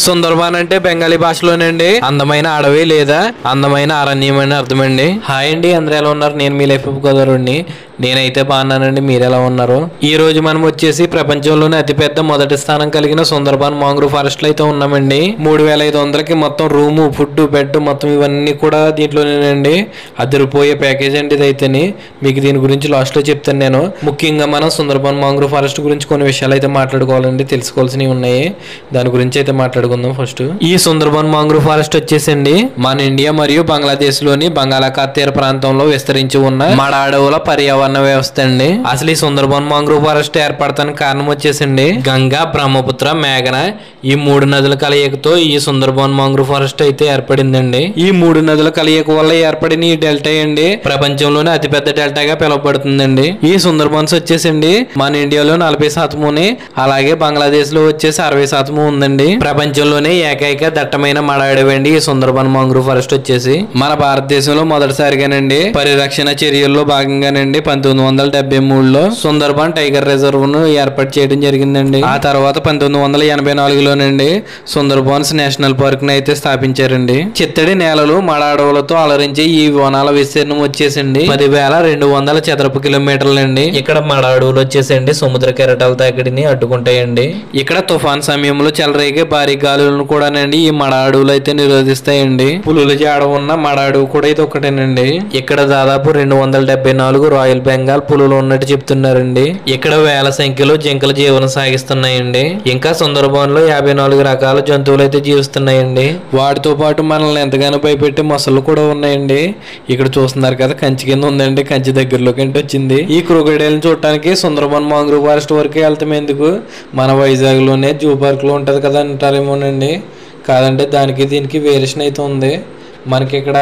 సుందర్బాన్ అంటే బెంగాలీ భాషలోనండి అందమైన అడవి లేదా అందమైన అరణ్యం అని అర్థమండి హాయ్ అండి అందరూ ఎలా ఉన్నారు నేను మీ లైఫ్ కుదరండి నేనైతే బాగున్నానండి మీరు ఎలా ఉన్నారు ఈ రోజు మనం వచ్చేసి ప్రపంచంలోనే అతిపెద్ద మొదటి స్థానం కలిగిన సుందర్బాన్ మాంగ్రూవ్ ఫారెస్ట్ లో అయితే ఉన్నామండి మూడు వేల ఐదు వందలకి మొత్తం రూము ఫుడ్ బెడ్ మొత్తం ఇవన్నీ కూడా దీంట్లోనేనండి అదిరిపోయే ప్యాకేజ్ అండి ఇదైతేని మీకు దీని గురించి లాస్ట్ లో చెప్తాను నేను ముఖ్యంగా మనం సుందర్బాన్ మాంగ్రూవ్ ఫారెస్ట్ గురించి కొన్ని విషయాలు అయితే మాట్లాడుకోవాలండి తెలుసుకోవాల్సినవి ఉన్నాయి దాని గురించి అయితే మాట్లాడుకుందాం ఫస్ట్ ఈ సుందర్బన్ మాంగ్రూవ్ ఫారెస్ట్ వచ్చేసండి మన ఇండియా మరియు బంగ్లాదేశ్ లోని బంగాళాఖాత తీర ప్రాంతంలో విస్తరించి ఉన్న మడ అడవుల పర్యావరణ వ్యవస్థ అండి అసలు ఈ సుందర్బన్ మాంగ్రూవ్ ఫారెస్ట్ ఏర్పడటానికి కారణం వచ్చేసండి గంగా బ్రహ్మపుత్ర మేఘన ఈ మూడు నదుల కలయికతో ఈ సుందర్బన్ మాంగ్రూవ్ ఫారెస్ట్ అయితే ఏర్పడిందండి ఈ మూడు నదుల కలయిక వల్ల ఏర్పడిన ఈ డెల్టా అండి ప్రపంచంలోనే అతిపెద్ద డెల్టాగా పిలువబడుతుందండి ఈ సుందర్బన్స్ వచ్చేసండి మన ఇండియాలో నలభై శాతముని అలాగే బంగ్లాదేశ్ లో వచ్చేసి అరవై శాతము ఉందండి ప్రపంచంలోనే ఏకైక దట్టమైన మడ అడవి అండి ఈ సుందర్బన్ మాంగ్రూవ్ ఫారెస్ట్ వచ్చేసి మన భారతదేశంలో మొదటిసారిగానండి పరిరక్షణ చర్యల్లో భాగంగానండి పంతొమ్మిది వందల డెబ్బై మూడులో సుందర్బన్ టైగర్ రిజర్వ్ ను ఏర్పాటు చేయడం జరిగిందండి ఆ తర్వాత పంతొమ్మిది వందల ఎనభై నాలుగులోనండి సుందర్బన్స్ నేషనల్ పార్క్ ని అయితే స్థాపించారండి చిత్తడి నేలలు మడ అడవులతో అలరించి ఈ వనాల విస్తీర్ణం వచ్చేసండి పదివేల రెండు వందల చదరపు కిలోమీటర్లండి ఇక్కడ మడ అడవులు వచ్చేసండి సముద్ర కెరటాల తాకిడిని అడ్డుకుంటాయండి ఇక్కడ తుఫాన్ సమయంలో చెలరేగే భారీ గాలులను కూడానండి ఈ మడ అడవులు అయితే నిరోధిస్తాయండి పులుల జాడ ఉన్న మడ అడవి కూడా ఇది ఒకటేనండి ఇక్కడ దాదాపు రెండు వందల డెబ్బై నాలుగు రాయల్ బెంగాల్ పులులు ఉన్నట్టు చెప్తున్నారండి ఇక్కడ వేల సంఖ్యలో జింకలు జీవనం సాగిస్తున్నాయండి ఇంకా సుందరబన్ లో యాభై నాలుగు రకాల జంతువులు అయితే జీవిస్తున్నాయండి వాటితో పాటు మనల్ని ఎంతగానో భయపెట్టే మొసళ్ళు కూడా ఉన్నాయండి ఇక్కడ చూస్తున్నారు కదా కంచి కింద ఉందండి కంచి దగ్గరలోకి అంటే వచ్చింది ఈ క్రొకడైల్ని చూడటానికి సుందరబన్ మాంగ్రూవ్ ఫారెస్ట్ వరకే వెళ్తాం ఎందుకు మన వైజాగ్ లోనే జూ పార్క్ లో ఉంటది కదా అంటారేమోనండి కాదంటే దానికి దీనికి వేరియేషన్ అయితే ఉంది మనకి ఇక్కడ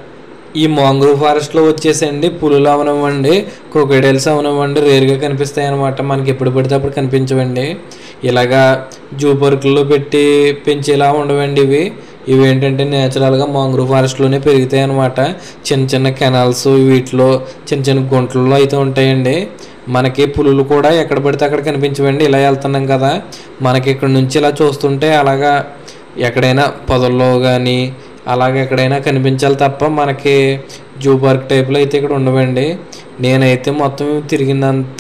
ఈ మాంగ్రూవ్ ఫారెస్ట్లో వచ్చేసండి పులులు అవనివ్వండి క్రొకడైల్స్ అవనివ్వండి రేరుగా కనిపిస్తాయి అనమాట మనకి ఎప్పుడు పడితే అప్పుడు కనిపించవండి ఇలాగా జూ పార్కుల్లో పెట్టి పెంచేలా ఉండవండి ఇవి ఇవి ఏంటంటే నేచురల్గా మాంగ్రూవ్ ఫారెస్ట్లోనే పెరుగుతాయి అనమాట చిన్న చిన్న కెనాల్స్ వీటిలో చిన్న చిన్న గుంటల్లో అయితే ఉంటాయండి మనకి పులులు కూడా ఎక్కడ పడితే అక్కడ కనిపించవండి ఇలా వెళ్తున్నాం కదా మనకి ఇక్కడ నుంచి ఇలా చూస్తుంటే అలాగా ఎక్కడైనా పొదల్లో కానీ అలాగే ఎక్కడైనా కనిపించాలి తప్ప మనకి జూ పార్క్ టైప్లో అయితే ఇక్కడ ఉండవండి నేనైతే మొత్తం తిరిగినంత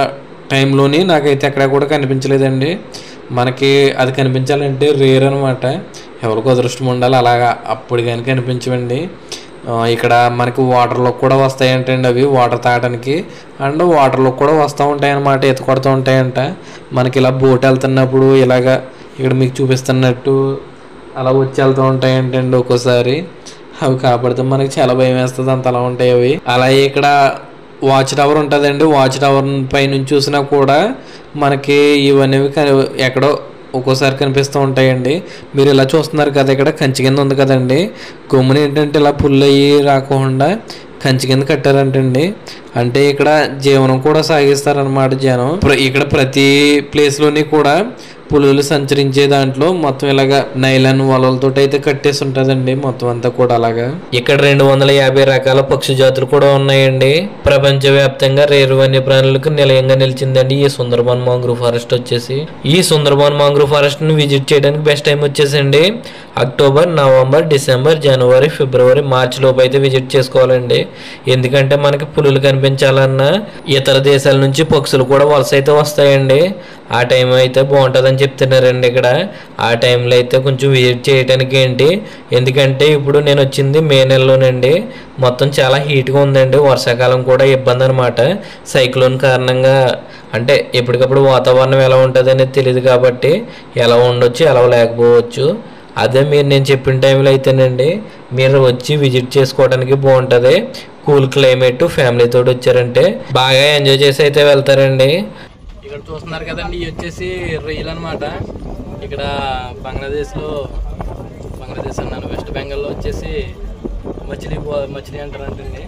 టైంలోని నాకైతే ఎక్కడ కూడా కనిపించలేదండి మనకి అది కనిపించాలంటే రేర్ అనమాట ఎవరికి అదృష్టం ఉండాలి అలాగా అప్పుడు కానీ కనిపించవండి ఆ, ఇక్కడ మనకి వాటర్లో కూడా వస్తాయంటండి అవి వాటర్ తాగడానికి అండ్ వాటర్లో కూడా వస్తూ ఉంటాయి అన్నమాట ఈత కొడుతూ ఉంటాయంట మనకి ఇలా బోట్ వెళ్తున్నప్పుడు ఇలాగా ఇక్కడ మీకు చూపిస్తున్నట్టు అలా వచ్చి వెళ్తూ ఉంటాయంటండి ఒక్కోసారి అవి కాపాడితే మనకి చాలా భయం వేస్తుంది అంత అలా ఉంటాయి అవి అలాగే ఇక్కడ వాచ్ టవర్ ఉంటుందండి వాచ్ టవర్ పై నుంచి చూసినా కూడా మనకి ఇవన్నీ కని- ఎక్కడో ఒక్కోసారి కనిపిస్తూ ఉంటాయండి మీరు ఇలా చూస్తున్నారు కదా ఇక్కడ కంచి కింద ఉంది కదండి గమ్మున ఏంటంటే ఇలా పుల్లు అయ్యి రాకుండా కంచి కింద కట్టారంటండి అంటే ఇక్కడ జీవనం కూడా సాగిస్తారనమాట జనం ప్ర- ఇక్కడ ప్రతి ప్లేస్లోని కూడా పులులు సంచరించే దాంట్లో మొత్తం ఇలాగా నైలాన్ వలలతో అయితే కట్టేసి ఉంటుందండి మొత్తం అంతా కూడా అలాగా ఇక్కడ రెండు వందల యాభై రకాల పక్షి జాతులు కూడా ఉన్నాయండి ప్రపంచవ్యాప్తంగా రేరు వన్యప్రాణులకు నిలయంగా నిలిచిందండి ఈ సుందర్బన్ మాంగ్రూవ్ ఫారెస్ట్ వచ్చేసి ఈ సుందర్బన్ మాంగ్రూవ్ ఫారెస్ట్ ని విజిట్ చేయడానికి బెస్ట్ టైం వచ్చేసండి అక్టోబర్ నవంబర్ డిసెంబర్ జనవరి ఫిబ్రవరి మార్చ్ లోపు అయితే విజిట్ చేసుకోవాలండి ఎందుకంటే మనకి పులులు కనిపించాలన్నా ఇతర దేశాల నుంచి పక్షులు కూడా వలస అయితే వస్తాయండి ఆ టైం అయితే బాగుంటుందని చెప్తున్నారండి ఇక్కడ ఆ టైంలో అయితే కొంచెం విజిట్ చేయడానికి ఏంటి ఎందుకంటే ఇప్పుడు నేను వచ్చింది మే నెలలోనండి మొత్తం చాలా హీట్గా ఉందండి వర్షాకాలం కూడా ఇబ్బంది అనమాట సైక్లోన్ కారణంగా అంటే ఎప్పటికప్పుడు వాతావరణం ఎలా ఉంటుంది అనేది తెలియదు కాబట్టి ఎలా ఉండొచ్చు ఎలా లేకపోవచ్చు అదే మీరు నేను చెప్పిన టైంలో అయితేనండి మీరు వచ్చి విజిట్ చేసుకోవడానికి బాగుంటుంది కూల్ క్లైమేట్ ఫ్యామిలీతో వచ్చారంటే బాగా ఎంజాయ్ చేసి అయితే వెళ్తారండి ఇక్కడ చూస్తున్నారు కదండి ఇవి వచ్చేసి రొయ్యలు అనమాట ఇక్కడ బంగ్లాదేశ్లో బంగ్లాదేశ్ అన్నాను వెస్ట్ బెంగాల్లో వచ్చేసి మచిలీ బో- మచిలీ అంటారంటండి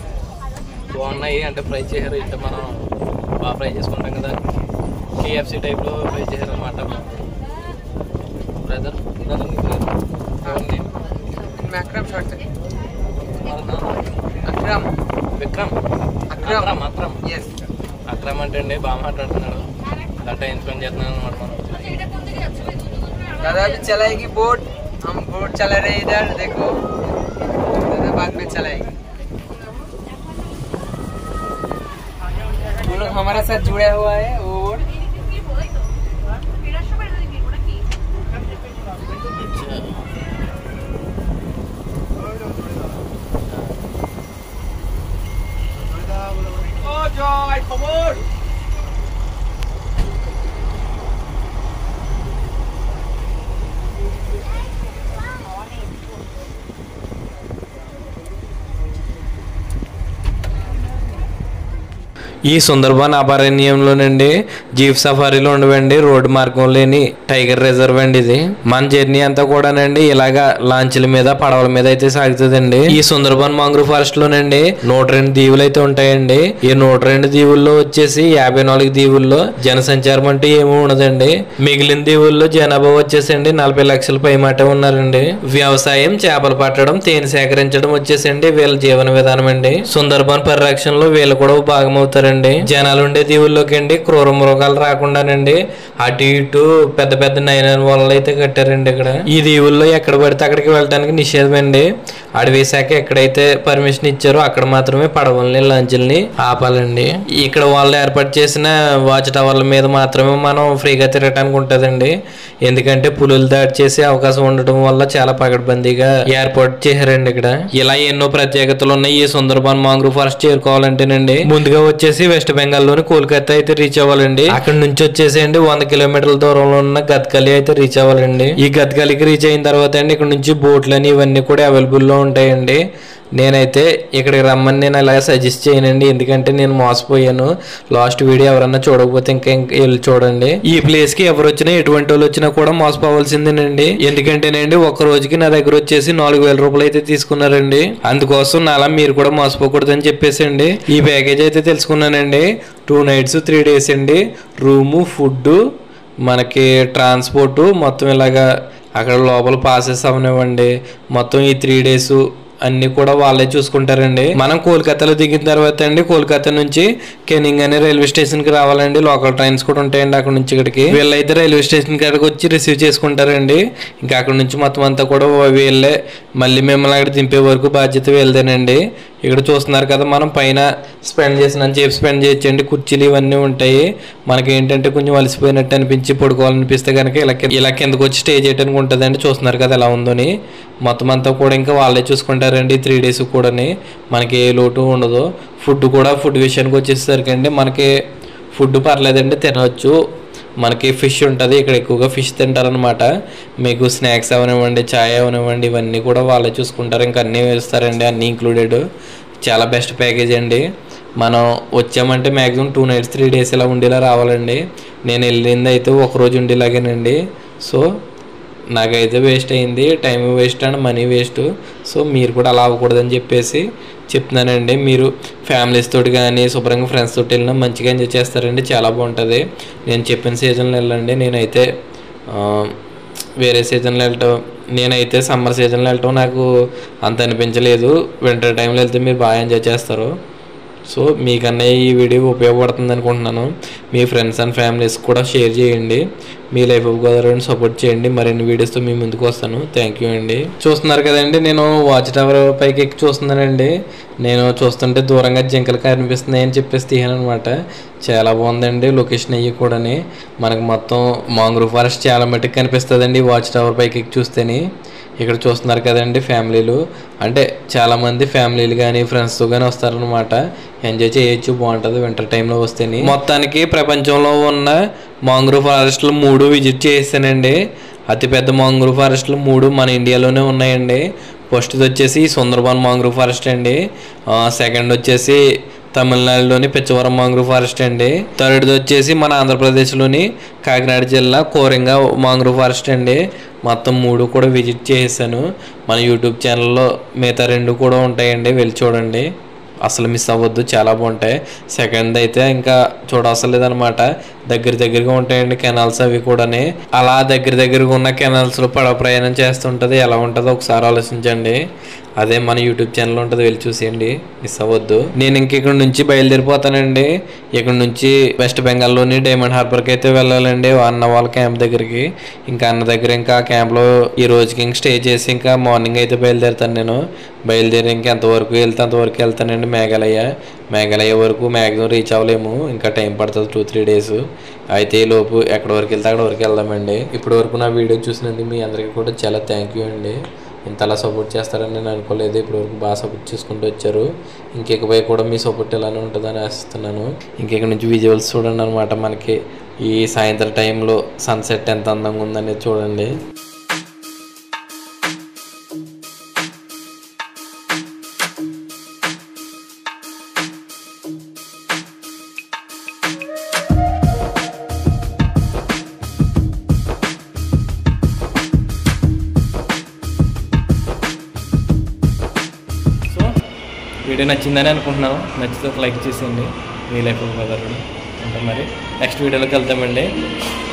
బాగున్నాయి అంటే ఫ్రై చేశారు ఇట్లా మనం బాగా ఫ్రై చేసుకుంటాం కదా కేఎఫ్సి టైప్లో ఫ్రై చేశారు అనమాట బ్రదర్ ఎవరిని Akram short. Akram Akram. Vikram Akram. Akram Akram Yes. Akram అంటే అండి బాగా మాట్లాడుతున్నాడు గట్ట ఎంచుకొని చేస్తున్నాను అనమాట మనం दादा अभी चलाएगी बोट हम बोट चला रहे हैं इधर देखो दादा बाद में चलाएगी वो लोग हमारे साथ जुड़ा हुआ है वो बोट ఈ సుందర్బన్ అభయారణ్యంలోనండి జీప్ సఫారీలో ఉండవండి రోడ్డు మార్గం లేని టైగర్ రిజర్వ్ అండి ఇది మన జర్నీ అంతా కూడానండి ఇలాగా లాంచ్ల మీద పడవల మీద అయితే సాగుతుందండి ఈ సుందర్బన్ మాంగ్రూవ్ ఫారెస్ట్ లోనండి నూట రెండు దీవులు అయితే ఉంటాయండి ఈ నూట రెండు దీవుల్లో వచ్చేసి యాభై నాలుగు దీవుల్లో జనసంచారం అంటే ఏమీ ఉండదండి మిగిలిన దీవుల్లో జనాభా వచ్చేసండి నలభై లక్షల పైమాటే ఉన్నారండి వ్యవసాయం చేపలు పట్టడం తేనె సేకరించడం వచ్చేసండి వీళ్ళ జీవన విధానం అండి సుందర్బన్ పరిరక్షణలో వీళ్ళు కూడా ఒక భాగం అవుతారండి జనాలు ఉండే దీవుల్లోకి అండి క్రూర మృగాలు రాకుండానండి అటు ఇటు పెద్ద పెద్ద నైన్ వలలు అయితే కట్టారండి ఇక్కడ ఈ దీవుల్లో ఎక్కడ పడితే అక్కడికి వెళ్ళడానికి నిషేధం అండి అడవి శాఖ ఎక్కడైతే పర్మిషన్ ఇచ్చారో అక్కడ మాత్రమే పడవల్ని లంచుల్ని ఆపాలండి ఇక్కడ వాళ్ళు ఏర్పాటు చేసిన వాచ్ టవర్ల మీద మాత్రమే మనం ఫ్రీగా తిరగటానికి ఉంటుందండి ఎందుకంటే పులులు దాడి చేసే అవకాశం ఉండటం వల్ల చాలా పకడ్బందీగా ఏర్పాటు చేశారండి ఇక్కడ ఇలా ఎన్నో ప్రత్యేకతలు ఉన్నాయి ఈ సుందర్బన్ మాంగ్రూవ్ ఫారెస్ట్ చేరుకోవాలంటేనండి ముందుగా వచ్చేసి వెస్ట్ బెంగాల్ లోని కోల్కతా అయితే రీచ్ అవ్వాలండి అక్కడ నుంచి వచ్చేసేయండి వంద కిలోమీటర్ల దూరంలో ఉన్న గద్కలి అయితే రీచ్ అవ్వాలండి ఈ గద్కలికి రీచ్ అయిన తర్వాత అండి ఇక్కడ నుంచి బోట్లని ఇవన్నీ కూడా అవైలబుల్ లో ఉంటాయండి నేనైతే ఇక్కడికి రమ్మని నేను అలా సజెస్ట్ చేయనండి ఎందుకంటే నేను మోసపోయాను లాస్ట్ వీడియో ఎవరన్నా చూడకపోతే ఇంకా ఇంకా వెళ్ళి చూడండి ఈ ప్లేస్ కి ఎవరు వచ్చినా ఎటువంటి వాళ్ళు వచ్చినా కూడా మోసపోవాల్సిందేనండి ఎందుకంటేనండి ఒక రోజుకి నా దగ్గర వచ్చేసి నాలుగు వేల రూపాయలు అయితే తీసుకున్నారండి అందుకోసం నాలా మీరు కూడా మోసపోకూడదు అని చెప్పేసండి ఈ ప్యాకేజ్ అయితే తెలుసుకున్నానండి టూ నైట్స్ త్రీ డేస్ అండి రూము ఫుడ్ మనకి ట్రాన్స్పోర్ట్ మొత్తం ఇలాగా అక్కడ లోపల పాసెస్ అవనివ్వండి మొత్తం ఈ త్రీ డేస్ అన్ని కూడా వాళ్ళే చూసుకుంటారండి మనం కోల్కతాలో దిగిన తర్వాత అండి కోల్కతా నుంచి కెనింగ్ అనే రైల్వే స్టేషన్ కి రావాలండి లోకల్ ట్రైన్స్ కూడా ఉంటాయండి అక్కడ నుంచి ఇక్కడికి వీళ్ళైతే రైల్వే స్టేషన్ కాడికి వచ్చి రిసీవ్ చేసుకుంటారండి ఇంకా అక్కడ నుంచి మొత్తం అంతా కూడా వీళ్ళే మళ్ళీ మిమ్మల్ని అక్కడ దింపే వరకు బాధ్యత వీళ్ళదేనండి ఇక్కడ చూస్తున్నారు కదా మనం పైన స్పెండ్ చేసిన సేపు స్పెండ్ చేయొచ్చండి కుర్చీలు ఇవన్నీ ఉంటాయి మనకి ఏంటంటే కొంచెం అలసిపోయినట్టు అనిపించి పడుకోవాలనిపిస్తే కనుక ఇలా కింద- ఇలా కిందకు వచ్చి స్టే చేయడానికి ఉంటుందండి చూస్తున్నారు కదా ఎలా ఉందని మొత్తం అంతా కూడా ఇంకా వాళ్ళే చూసుకుంటారండి త్రీ డేస్ కూడాని మనకి ఏ లోటు ఉండదు ఫుడ్ కూడా ఫుడ్ విషయానికి వచ్చేసరికి అండి మనకి ఫుడ్ పర్లేదండి తినవచ్చు మనకి ఫిష్ ఉంటుంది ఇక్కడ ఎక్కువగా ఫిష్ తింటారనమాట మీకు స్నాక్స్ అవనివ్వండి చాయ్ అవనివ్వండి ఇవన్నీ కూడా వాళ్ళే చూసుకుంటారు ఇంకా అన్నీ వేస్తారండి అన్నీ ఇంక్లూడెడ్ చాలా బెస్ట్ ప్యాకేజ్ అండి మనం వచ్చామంటే maximum two nights three days ఇలా ఉండేలా రావాలండి నేను వెళ్ళింది అయితే ఒక రోజు ఉండేలాగేనండి సో నాకైతే వేస్ట్ అయింది time waste and money waste so మీరు కూడా అలా అవ్వకూడదని చెప్పేసి చెప్తున్నానండి మీరు ఫ్యామిలీస్ తోటి కానీ శుభ్రంగా ఫ్రెండ్స్ తోటి వెళ్ళినా మంచిగా ఎంజాయ్ చేస్తారండి చాలా బాగుంటుంది నేను చెప్పిన సీజన్లో వెళ్ళండి నేనైతే ఆ, వేరే సీజన్లో వెళ్ళటం నేనైతే సమ్మర్ సీజన్లో వెళ్ళటం నాకు అంత అనిపించలేదు వింటర్ టైంలో వెళ్తే మీరు బాగా ఎంజాయ్ చేస్తారు సో మీకన్నా ఈ వీడియో ఉపయోగపడుతుంది అనుకుంటున్నాను మీ ఫ్రెండ్స్ అండ్ ఫ్యామిలీస్ కూడా షేర్ చేయండి మీ లైఫ్ ఆఫ్ గోదావరిని సపోర్ట్ చేయండి మరిన్ని వీడియోస్తో మీ ముందుకు వస్తాను థ్యాంక్ యూ అండి చూస్తున్నారు కదండి నేను వాచ్ టవర్ పైకి ఎక్కి చూస్తున్నానండి నేను చూస్తుంటే దూరంగా జింకలు కనిపిస్తున్నాయి అని చెప్పేసి తీయాను అనమాట చాలా బాగుందండి లొకేషన్ అయ్యి కూడాని మనకు మొత్తం మాంగ్రూవ్ ఫారెస్ట్ చాలా మట్టుకు కనిపిస్తుందండి వాచ్ టవర్ పైకి ఎక్కి చూస్తేనే ఇక్కడ చూస్తున్నారు కదండి ఫ్యామిలీలు అంటే చాలామంది ఫ్యామిలీలు కానీ ఫ్రెండ్స్తో కానీ వస్తారనమాట ఎంజాయ్ చేయొచ్చు బాగుంటుంది వింటర్ టైంలో వస్తేనే మొత్తానికి ప్రపంచంలో ఉన్న మాంగ్రూవ్ ఫారెస్ట్లు మూడు విజిట్ చేసానండి అతిపెద్ద మాంగ్రూవ్ ఫారెస్ట్లు మూడు మన ఇండియాలోనే ఉన్నాయండి ఫస్ట్ది వచ్చేసి సుందర్బన్ మాంగ్రూవ్ ఫారెస్ట్ అండి సెకండ్ వచ్చేసి తమిళనాడులోని పిచ్చవరం మాంగ్రూవ్ ఫారెస్ట్ అండి థర్డ్ది వచ్చేసి మన ఆంధ్రప్రదేశ్లోని కాకినాడ జిల్లా కోరింగ మాంగ్రూవ్ ఫారెస్ట్ అండి మొత్తం మూడు కూడా విజిట్ చేసాను మన యూట్యూబ్ ఛానల్లో మిగతా రెండు కూడా ఉంటాయండి వెళ్ళి చూడండి అసలు మిస్ అవ్వద్దు చాలా బాగుంటాయి సెకండ్ అయితే ఇంకా చూడవసరం లేదనమాట దగ్గర దగ్గరగా ఉంటాయండి కెనాల్స్ అవి కూడాని అలా దగ్గర దగ్గరగా ఉన్న కెనాల్స్ లో పడవ ప్రయాణం చేస్తుంటది ఎలా ఉంటుందో ఒకసారి ఆలోచించండి అదే మన యూట్యూబ్ ఛానల్ ఉంటుంది వెళ్ళి చూసేయండి మిస్ అవ్వద్దు నేను ఇంక ఇక్కడ నుంచి బయలుదేరిపోతానండి ఇక్కడ నుంచి వెస్ట్ బెంగాల్లోని డైమండ్ హార్బర్కి అయితే వెళ్ళాలండి అన్న వాళ్ళ క్యాంప్ దగ్గరికి ఇంకా అన్న దగ్గర ఇంకా క్యాంప్లో ఈ రోజుకి ఇంక స్టే చేసి ఇంకా మార్నింగ్ అయితే బయలుదేరుతాను నేను బయలుదేరి ఇంకా ఎంతవరకు వెళ్తే అంతవరకు వెళ్తానండి మేఘాలయ మేఘాలయ వరకు మ్యాక్సిమం రీచ్ అవ్వలేము ఇంకా టైం పడుతుంది టూ త్రీ డేస్ అయితే ఈ లోపు ఎక్కడి వరకు వెళ్తే అక్కడ వరకు వెళ్దామండి ఇప్పటి వరకు నా వీడియో చూసినందుకు మీ అందరికీ కూడా చాలా థ్యాంక్ యూ అండి ఇంతలా సపోర్ట్ చేస్తారని నేను అనుకోలేదు ఇప్పటివరకు బాగా సపోర్ట్ చేసుకుంటూ వచ్చారు ఇంకెకపై కూడా మీ సపోర్ట్ ఇలానే ఉంటుందని ఆశిస్తున్నాను ఇంకెక్కడి నుంచి విజువల్స్ చూడండి అనమాట మనకి ఈ సాయంత్రం టైంలో సన్సెట్ ఎంత అందంగా ఉందనేది చూడండి సో వీడియో నచ్చిందని అనుకుంటున్నాను నచ్చితే ఒక లైక్ చేసేయండి మీ లైఫ్ కుదరడు అంటే మరి నెక్స్ట్ వీడియోలోకి వెళ్తామండి